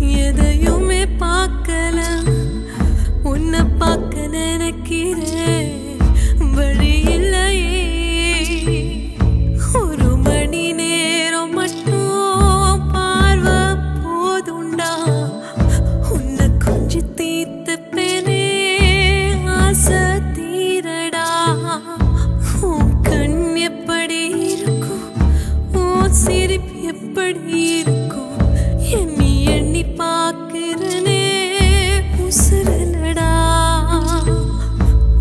எதையுமே பார்க்கல உன்னை பார்க்க நினைக்கிறேன் வழி இல்லையே ஒரு மணி நேரம் மட்டும் பார்வை போதுண்டா உன்னை கொஞ்சி தீர்த்துப்பேனே ஆசை தீரடா உன் கண் எப்படி இருக்கும் உன் சிரிப்பு எப்படி இருக்கும் எண்ணி எண்ணி பார்க்கிறனே உசுரலடா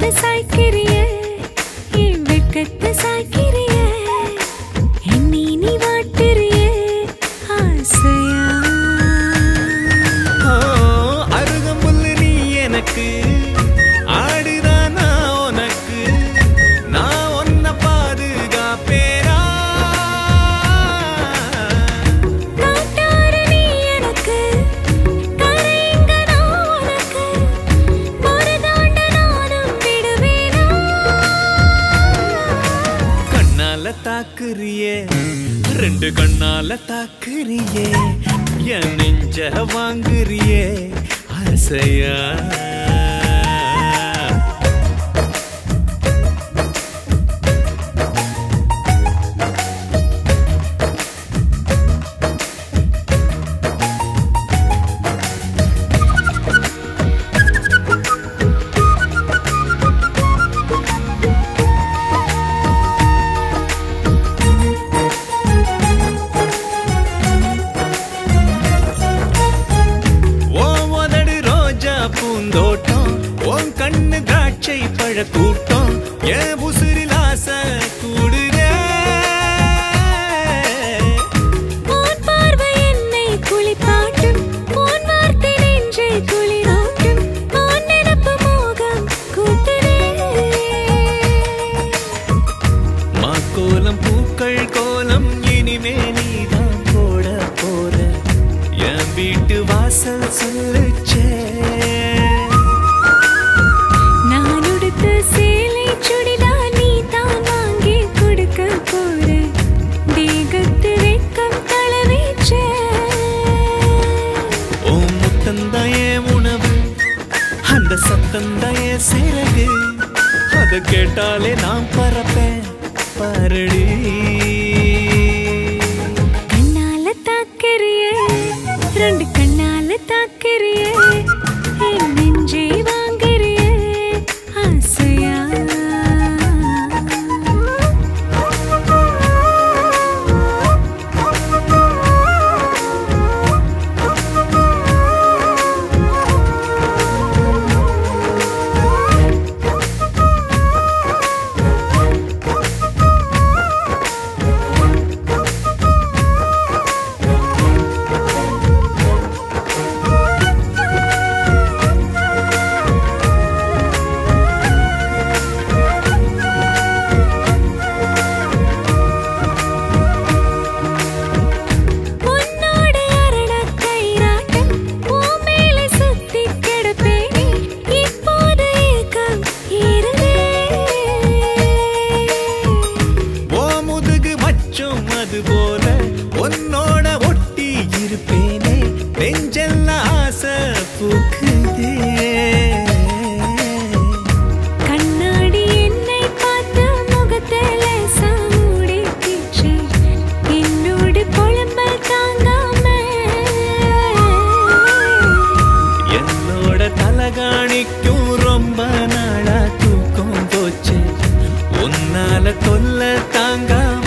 வெட்கத்தை சாய்க்கிறியே என் வெட்கத்தை சாய்க்கிறியே என்னை நீ வாட்டுறியே ஆசையா ஓ, அருகம்புல்லு நீ எனக்கு ஆடுதான் நான் உனக்கு நான் உன்னை பாதுகாப்பேரா காட்டாறு நீ எனக்கு கரைங்க நான் உனக்கு ஒரு தாண்ட நானும் விடுவேனா கண்ணால தாக்குறியே ரெண்டு கண்ணால தாக்குறியே என் நெஞ்ச வாங்குறியே ஆசையா ஓ உதடு ரோஜா பூந்தோட்டம் உன் கண்ணு திராட்சை பழ கூட்டம் என் உசுரில் ஆசை கூடுதே உன் பார்வை என்னை குளிப்பாட்டும் உன் வார்த்தை நெஞ்சை குளிரூட்டும் உன் நினப்பு மோகம் கூட்டுதே மாக்கோலம் பூக்கள் கோலம் இனிமே நீதான் போட போற என் வீட்டு வாசல் சொல்லுச்சே நான் உடுத்த சேலை சுடிதா நீ தான் வாங்கி கொடுக்க போற தேகத்து வெக்கம் தளவீச்சே ஓ முத்தந்தான் என் உணவு அந்த சத்தந்தான் என் சிறகு அத கேட்டாலே நான் பறப்பேன் பாரடி கண்ணால தாக்கிறியே ரெண்டு கண்ணால தாக்கிறியே என் நெஞ்சை வாங்குறியே ஆசையா உன்னோட அரணக் கயிறாட்டம் உன் மேலே சுத்திக் கிடப்பேனே. இப்போது ஏக்கம் ஏறுதே. ஓ முதுகு மச்சும் அது போல உன்னோட ஒட்டி இருப்பேனே நெஞ்செல்லாம் ஆசை பூக்குதே கண்ணாடி என்னை பார்த்து முகத்தை லேசா மூடிக்கிச்சு. என்னோடு புலம்பல் தாங்காம என்னோட தலகாணிக்கும் ரொம்ப நாளா தூக்கம் போச்சு உன்னால தொல்ல தாங்காம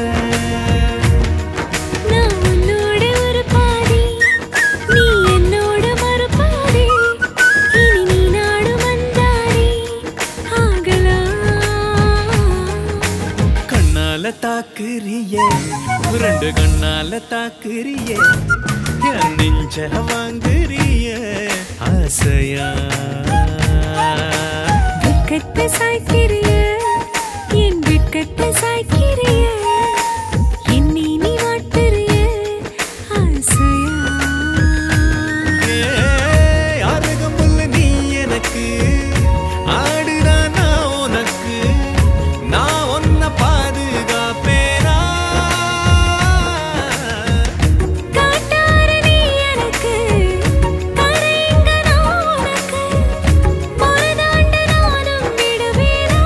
நான் உன்னோட ஒரு பாதி, நீ என்னோட மறுபாதி. இனி நீ நாடும் வந்தாரி ஆகலாம். கண்ணால தாக்குறியே ரெண்டு கண்ணால தாக்குறியே என் நெஞ்ச வாங்குறியே ஆசையா வெட்கத்தை சாய்க்கிறியே, என் வெட்கத்தை சாய்க்கிறியே. என்னை நீ வாட்டுறியே, ஆசையா ஏய், அருகம்புல்லு நீ எனக்கு ஆடுதான் நான் உனக்கு நான் உன்னை பாதுகாப்பேனா காட்டாறு நீ எனக்கு கரைங்க நான் உனக்கு ஒரு தாண்ட நானும் விடுவேனா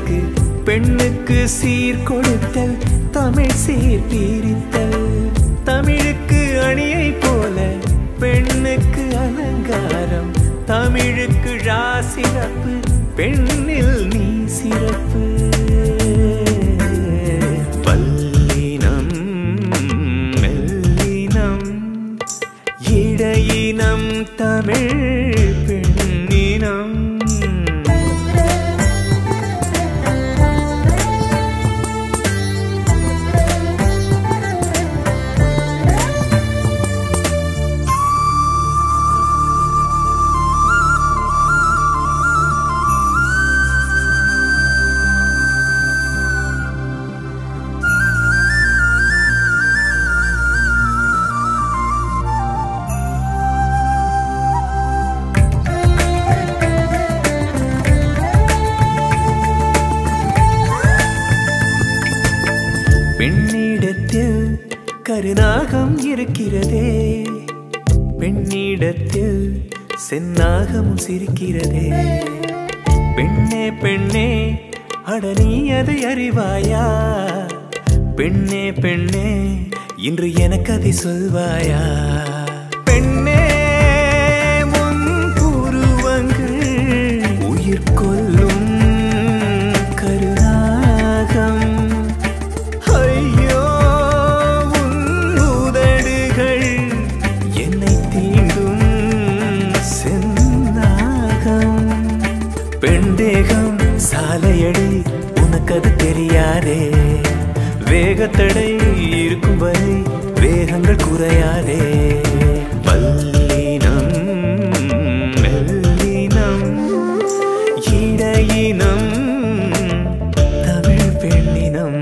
அழகு பெண்ணுக்கு சீர் கொடுத்தல் தமிழ் சீர் பிரித்தல் தமிழுக்கு அணியை போல பெண்ணுக்கு அலங்காரம் தமிழுக்கு ரா சிறப்பு பெண்ணில் நீ சிறப்பு பல்லினம் மெல்லினம் இடையினம் தமிழ் பெண்ணினம் பெண்ணிடத்தில் கருநாகம் இருக்கிறதே பெண்ணிடத்தில் செந்நாகமும் சிரிக்கிறதே பெண்ணே பெண்ணே அட நீ அதை அறிவாயா பெண்ணே பெண்ணே இன்று எனக்கு அதை சொல்வாயா பெண்ணே உன் புருவங்கள் உயிர் கொல்லும் கருநாகம் ஐயோ உன் உதடுகள் என்னை தீண்டும் செந்நாகம் பெண் தேகம் சாலையடி உனக்கு அது தெரியாதே வேகத்தடை இருக்கும் வரை வேகங்கள் குறையாதே பல்லினம் மெல்லினம் இடையினம் தமிழ் பெண்ணினம்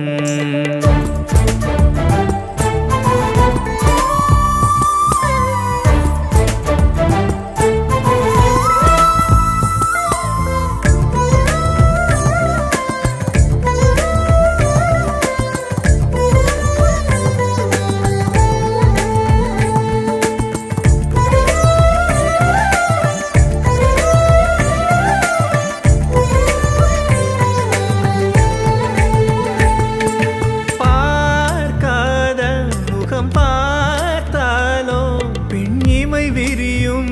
பார்க்காத முகம் பார்த்தாலோ பெண்ணிமை விரியும்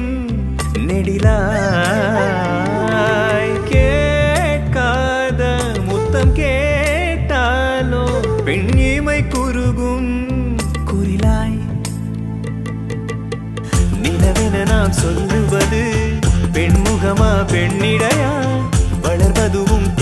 நெடிலாய் கேட்காத முத்தம் கேட்டாலோ பெண்ணிமை குறுகும் குறிலாய் நிலவென நாம் சொல்லுவது பெண்முகமா பெண்ணிடையா வளர்வதுவும்